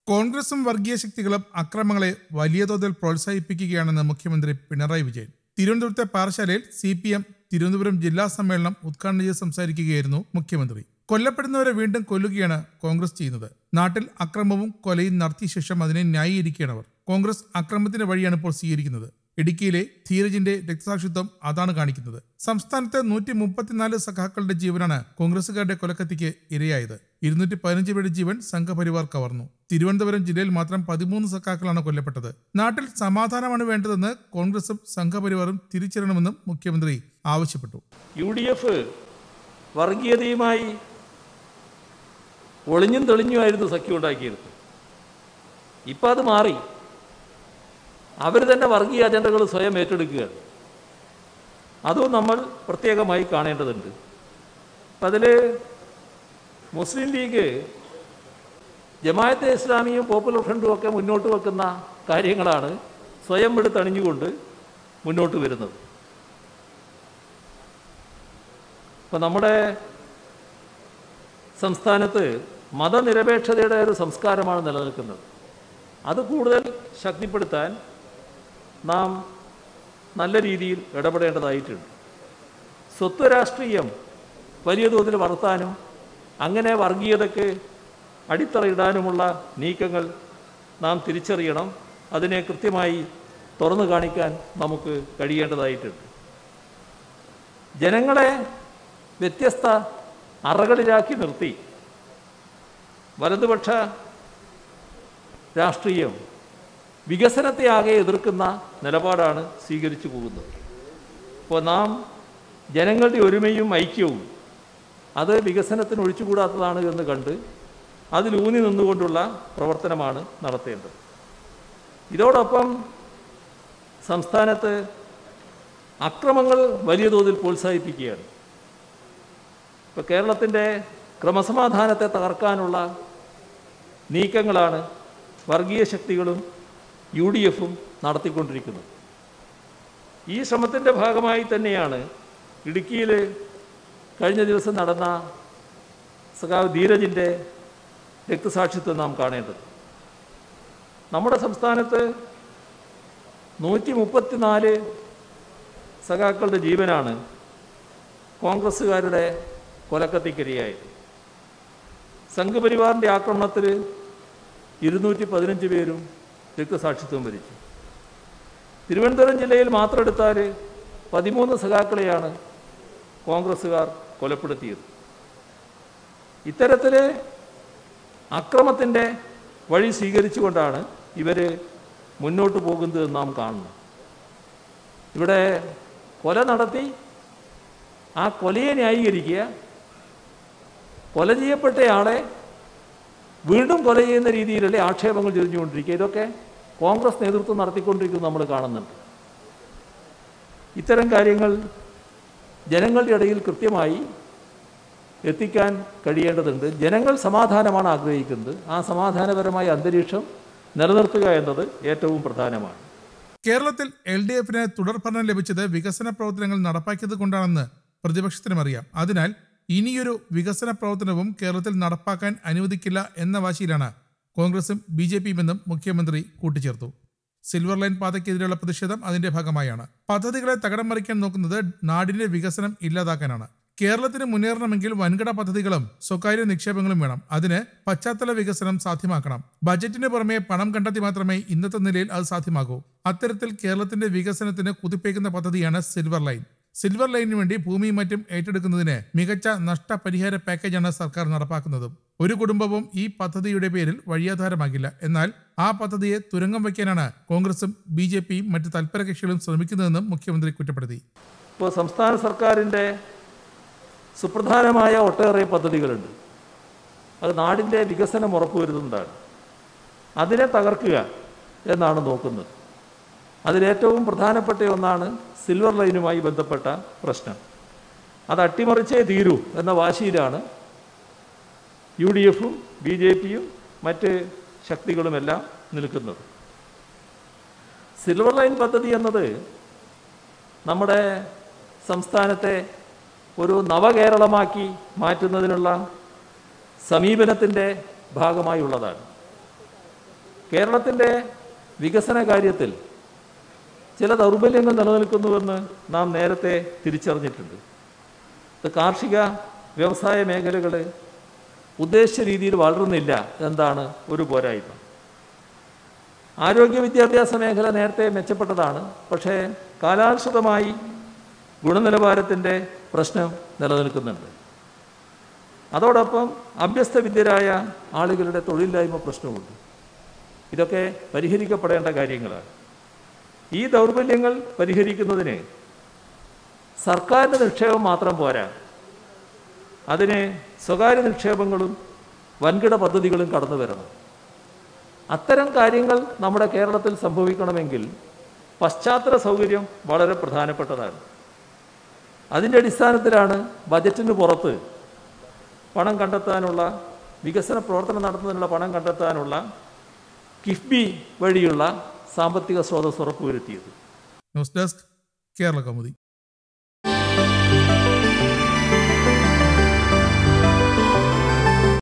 കോൺഗ്രസും വർഗീയ ശക്തികളും അക്രമങ്ങളെ വലിയ തോതിൽ പ്രോത്സാഹിപ്പിക്കുകയാണെന്ന് മുഖ്യമന്ത്രി പിണറായി വിജയൻ തിരുവനന്തപുരത്തെ പാറശാലയിൽ സി പി എം തിരുവനന്തപുരം ജില്ലാ സമ്മേളനം ഉദ്ഘാടനം ചെയ്ത് സംസാരിക്കുകയായിരുന്നു മുഖ്യമന്ത്രി കൊല്ലപ്പെടുന്നവരെ വീണ്ടും കൊല്ലുകയാണ് കോൺഗ്രസ് ചെയ്യുന്നത് നാട്ടിൽ അക്രമവും കൊലയും നടത്തിയ ശേഷം അതിനെ ന്യായീകരിക്കുകയാണ് അവർ കോൺഗ്രസ് അക്രമത്തിന്റെ വഴിയാണ് ഇപ്പോൾ സ്വീകരിക്കുന്നത് ഇടുക്കിയിലെ ധീരജിന്റെ രക്തസാക്ഷിത്വം അതാണ് കാണിക്കുന്നത് സംസ്ഥാനത്തെ നൂറ്റി മുപ്പത്തിനാല് സഖാക്കളുടെ ജീവനാണ് കോൺഗ്രസുകാരുടെ കൊലക്കത്തിക്ക് ഇരയായത് ഇരുന്നൂറ്റി പതിനഞ്ച് പേരുടെ ജീവൻ സംഘപരിവാർ കവർന്നു തിരുവനന്തപുരം ജില്ലയിൽ മാത്രം പതിമൂന്ന് സഖാക്കളാണ് കൊല്ലപ്പെട്ടത് നാട്ടിൽ സമാധാനമാണ് വേണ്ടതെന്ന് കോൺഗ്രസും സംഘപരിവാറും തിരിച്ചറിയണമെന്നും മുഖ്യമന്ത്രി ആവശ്യപ്പെട്ടു യു ഡി എഫ് വർഗീയതയുമായി ഒളിഞ്ഞും തെളിഞ്ഞുമായിരുന്നു സഖ്യം ഉണ്ടാക്കിയിരുന്നത് ഇപ്പം അത് മാറി അവർ തന്നെ വർഗീയ അജണ്ടകൾ സ്വയം ഏറ്റെടുക്കുകയാണ് അതും നമ്മൾ പ്രത്യേകമായി കാണേണ്ടതുണ്ട് അപ്പം അതിൽ മുസ്ലിം ലീഗ് ജമായത്തെ ഇസ്ലാമിയും പോപ്പുലർ ഫ്രണ്ടും ഒക്കെ മുന്നോട്ട് വെക്കുന്ന കാര്യങ്ങളാണ് സ്വയം എടുത്തണിഞ്ഞുകൊണ്ട് മുന്നോട്ട് വരുന്നത് ഇപ്പം നമ്മുടെ സംസ്ഥാനത്ത് മതനിരപേക്ഷതയുടെ ഒരു സംസ്കാരമാണ് നിലനിൽക്കുന്നത് അത് കൂടുതൽ ശക്തിപ്പെടുത്താൻ നാം നല്ല രീതിയിൽ ഇടപെടേണ്ടതായിട്ടുണ്ട് സ്വത്ത് രാഷ്ട്രീയം വലിയ തോതിൽ വളർത്താനും അങ്ങനെ വർഗീയതയ്ക്ക് അടിത്തറയിടാനുമുള്ള നീക്കങ്ങൾ നാം തിരിച്ചറിയണം അതിനെ കൃത്യമായി തുറന്നു കാണിക്കാൻ നമുക്ക് കഴിയേണ്ടതായിട്ടുണ്ട് ജനങ്ങളെ വ്യത്യസ്ത അറകളിലാക്കി നിർത്തി വലതുപക്ഷ രാഷ്ട്രീയം വികസനത്തെ ആകെ എതിർക്കുന്ന നിലപാടാണ് സ്വീകരിച്ചു പോകുന്നത് അപ്പോൾ നാം ജനങ്ങളുടെ ഒരുമയും ഐക്യവും അത് വികസനത്തിന് ഒഴിച്ചുകൂടാത്തതാണ് എന്ന് കണ്ട് അതിലൂന്നി നിന്നുകൊണ്ടുള്ള പ്രവർത്തനമാണ് നടത്തേണ്ടത് ഇതോടൊപ്പം സംസ്ഥാനത്ത് അക്രമങ്ങൾ വലിയ തോതിൽ പ്രോത്സാഹിപ്പിക്കുകയാണ് ഇപ്പോൾ കേരളത്തിൻ്റെ ക്രമസമാധാനത്തെ തകർക്കാനുള്ള നീക്കങ്ങളാണ് വർഗീയ ശക്തികളും യു ഡി എഫും നടത്തിക്കൊണ്ടിരിക്കുന്നത് ഈ ശ്രമത്തിൻ്റെ ഭാഗമായി തന്നെയാണ് ഇടുക്കിയിൽ കഴിഞ്ഞ ദിവസം നടന്ന സഖാവ് ധീരജിൻ്റെ രക്തസാക്ഷിത്വം നാം കാണേണ്ടത് നമ്മുടെ സംസ്ഥാനത്ത് നൂറ്റി മുപ്പത്തിനാല് സഖാക്കളുടെ ജീവനാണ് കോൺഗ്രസ്സുകാരുടെ കൊലക്കത്തിക്കരിയായത് സംഘപരിവാറിൻ്റെ ആക്രമണത്തിൽ ഇരുന്നൂറ്റി പതിനഞ്ച് പേരും രക്തസാക്ഷിത്വം വരിച്ചു തിരുവനന്തപുരം ജില്ലയിൽ മാത്രം എടുത്താൽ പതിമൂന്ന് സഖാക്കളെയാണ് കോൺഗ്രസ്സുകാർ കൊലപ്പെടുത്തിയത് ഇത്തരത്തിൽ അക്രമത്തിൻ്റെ വഴി സ്വീകരിച്ചുകൊണ്ടാണ് ഇവർ മുന്നോട്ട് പോകുന്നത് നാം കാണുന്നു ഇവിടെ കൊല നടത്തി ആ കൊലയെ ന്യായീകരിക്കുക കൊല ചെയ്യപ്പെട്ടയാളെ വീണ്ടും കൊല ചെയ്യുന്ന രീതിയിലുള്ള ആക്ഷേപങ്ങൾ ചൊരിഞ്ഞുകൊണ്ടിരിക്കുക ഇതൊക്കെ കോൺഗ്രസ് നേതൃത്വം നടത്തിക്കൊണ്ടിരിക്കുന്നത് നമ്മൾ കാണുന്നുണ്ട് ഇത്തരം കാര്യങ്ങൾ ജനങ്ങളുടെ ഇടയിൽ കൃത്യമായി എത്തിക്കാൻ കഴിയേണ്ടതുണ്ട് ജനങ്ങൾ സമാധാനമാണ് ആഗ്രഹിക്കുന്നത് ആ സമാധാനപരമായ അന്തരീക്ഷം നിലനിർത്തുക എന്നത് ഏറ്റവും പ്രധാനമാണ് കേരളത്തിൽ എൽ ഡി എഫിന് തുടർഭരണം ലഭിച്ചത് വികസന പ്രവർത്തനങ്ങൾ നടപ്പാക്കിയത് കൊണ്ടാണെന്ന് പ്രതിപക്ഷത്തിനും അറിയാം അതിനാൽ ഇനിയൊരു വികസന പ്രവർത്തനവും കേരളത്തിൽ നടപ്പാക്കാൻ അനുവദിക്കില്ല എന്ന വാശിയിലാണ് കോൺഗ്രസും ബി ജെ പിയുമെന്നും മുഖ്യമന്ത്രി കൂട്ടിച്ചേർത്തു സിൽവർ ലൈൻ പാതയ്ക്കെതിരെയുള്ള പ്രതിഷേധം അതിന്റെ ഭാഗമായാണ് പദ്ധതികളെ തകടം മറിക്കാൻ നോക്കുന്നത് നാടിന്റെ വികസനം ഇല്ലാതാക്കാനാണ് കേരളത്തിന് മുന്നേറണമെങ്കിൽ വൻകിട പദ്ധതികളും സ്വകാര്യ നിക്ഷേപങ്ങളും വേണം അതിന് പശ്ചാത്തല വികസനം സാധ്യമാക്കണം ബജറ്റിന് പുറമെ പണം കണ്ടെത്തി മാത്രമേ ഇന്നത്തെ നിലയിൽ അത് സാധ്യമാകൂ അത്തരത്തിൽ കേരളത്തിന്റെ വികസനത്തിന് കുതിപ്പേക്കുന്ന പദ്ധതിയാണ് സിൽവർ ലൈൻ സിൽവർ ലൈനിന് വേണ്ടി ഭൂമിയും മറ്റും ഏറ്റെടുക്കുന്നതിന് മികച്ച നഷ്ടപരിഹാര പാക്കേജാണ് സർക്കാർ നടപ്പാക്കുന്നത് ഒരു കുടുംബവും ഈ പദ്ധതിയുടെ പേരിൽ വഴിയാധാരമാകില്ല എന്നാൽ ആ പദ്ധതിയെ തുരങ്കം വയ്ക്കാനാണ് കോൺഗ്രസും ബി ജെ പിയും മറ്റ് തൽപര കക്ഷികളും ശ്രമിക്കുന്നതെന്നും മുഖ്യമന്ത്രി കുറ്റപ്പെടുത്തി ഇപ്പോൾ സംസ്ഥാന സർക്കാരിൻ്റെ സുപ്രധാനമായ ഒട്ടേറെ പദ്ധതികളുണ്ട് അത് നാടിൻ്റെ വികസനം ഉറപ്പുവരുത്തുന്നതാണ് അതിനെ തകർക്കുക എന്നാണ് നോക്കുന്നത് അതിലേറ്റവും പ്രധാനപ്പെട്ട ഒന്നാണ് സിൽവർ ലൈനുമായി ബന്ധപ്പെട്ട പ്രശ്നം അത് അട്ടിമറിച്ചേ തീരൂ എന്ന വാശിയിലാണ് യു ഡി എഫും ബി ജെ പിയും മറ്റ് ശക്തികളുമെല്ലാം നിൽക്കുന്നത് സിൽവർ ലൈൻ പദ്ധതി എന്നത് നമ്മുടെ സംസ്ഥാനത്തെ ഒരു നവകേരളമാക്കി മാറ്റുന്നതിനുള്ള സമീപനത്തിൻ്റെ ഭാഗമായുള്ളതാണ് കേരളത്തിൻ്റെ വികസന കാര്യത്തിൽ ചില ദൗർബല്യങ്ങൾ നിലനിൽക്കുന്നുവെന്ന് നാം നേരത്തെ തിരിച്ചറിഞ്ഞിട്ടുണ്ട് ഇത് കാർഷിക വ്യവസായ മേഖലകൾ ഉദ്ദേശിച്ച രീതിയിൽ വളരുന്നില്ല എന്നതാണ് ഒരു പോരായ്മ ആരോഗ്യ വിദ്യാഭ്യാസ മേഖല നേരത്തെ മെച്ചപ്പെട്ടതാണ് പക്ഷേ കാലാനുസൃതമായി ഗുണനിലവാരത്തിൻ്റെ പ്രശ്നം നിലനിൽക്കുന്നുണ്ട് അതോടൊപ്പം അഭ്യസ്ത വിദ്യരായ ആളുകളുടെ തൊഴിലില്ലായ്മ പ്രശ്നമുണ്ട് ഇതൊക്കെ പരിഹരിക്കപ്പെടേണ്ട കാര്യങ്ങളാണ് ഈ ദൗർബല്യങ്ങൾ പരിഹരിക്കുന്നതിന് സർക്കാരിൻ്റെ നിക്ഷേപം മാത്രം പോരാ അതിന് സ്വകാര്യ നിക്ഷേപങ്ങളും വൻകിട പദ്ധതികളും കടന്നു വരണം അത്തരം കാര്യങ്ങൾ നമ്മുടെ കേരളത്തിൽ സംഭവിക്കണമെങ്കിൽ പശ്ചാത്തല സൗകര്യം വളരെ പ്രധാനപ്പെട്ടതാണ് അതിൻ്റെ അടിസ്ഥാനത്തിലാണ് ബജറ്റിന് പുറത്ത് പണം കണ്ടെത്താനുള്ള വികസന പ്രവർത്തനം നടത്തുന്നതിനുള്ള പണം കണ്ടെത്താനുള്ള കിഫ്ബി വഴിയുള്ള സാമ്പത്തിക സ്രോതസ് ഉറപ്പുവരുത്തിയത് ന്യൂസ് ഡെസ്ക് കേരള കൗമുദി